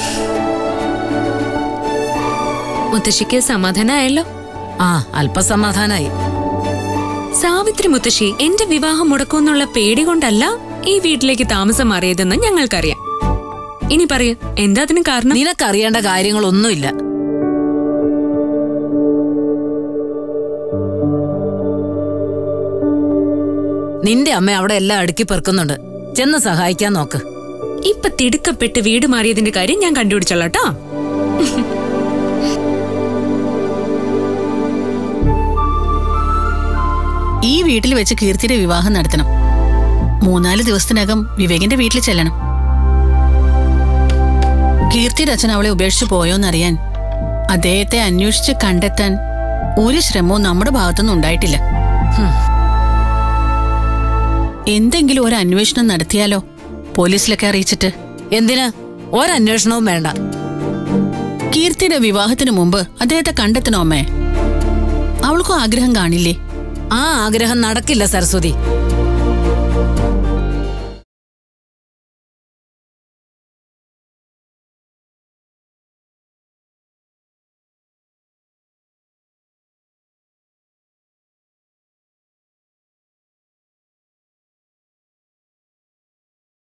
മുത്തശ്ശിക്ക് സമാധാനമായല്ലോ ആ അല്പസമാധാനായി സാവിത്രി മുത്തശ്ശി എന്റെ വിവാഹം മുടക്കുമെന്നുള്ള പേടി കൊണ്ടല്ല ഈ വീട്ടിലേക്ക് താമസം മാറിയതെന്ന് ഞങ്ങൾക്കറിയാം ഇനി പറയൂ എന്താ അതിന് കാരണം നിനക്കറിയേണ്ട കാര്യങ്ങളൊന്നുമില്ല നിന്റെ അമ്മ അവിടെ എല്ലാം അടുക്കി പെറുക്കുന്നുണ്ട് ചെന്ന് സഹായിക്കാൻ നോക്ക് ഇപ്പൊ തിടുക്കപ്പെട്ട് വീട് മാറിയതിന്റെ കാര്യം ഞാൻ കണ്ടുപിടിച്ചോളാട്ടോ ഈ വീട്ടിൽ വെച്ച് കീർത്തിയുടെ വിവാഹം നടത്തണം മൂന്നാല് ദിവസത്തിനകം വിവേകിന്റെ വീട്ടിൽ ചെല്ലണം കീർത്തിയുടെ അച്ഛൻ അവളെ ഉപേക്ഷിച്ചു പോയോന്നറിയാൻ അദ്ദേഹത്തെ അന്വേഷിച്ച് കണ്ടെത്താൻ ഒരു ശ്രമവും നമ്മുടെ ഭാഗത്തുനിന്ന് ഉണ്ടായിട്ടില്ല ഹും. എന്തെങ്കിലും ഒരു അന്വേഷണം നടത്തിയാലോ പോലീസിലൊക്കെ അറിയിച്ചിട്ട് എന്തിന് ഒരന്വേഷണവും വേണ്ട കീർത്തിയുടെ വിവാഹത്തിന് മുമ്പ് അദ്ദേഹത്തെ കണ്ടെത്തണോ അമ്മേ അവൾക്കും ആഗ്രഹം കാണില്ലേ ആ ആഗ്രഹം നടക്കില്ല സരസ്വതി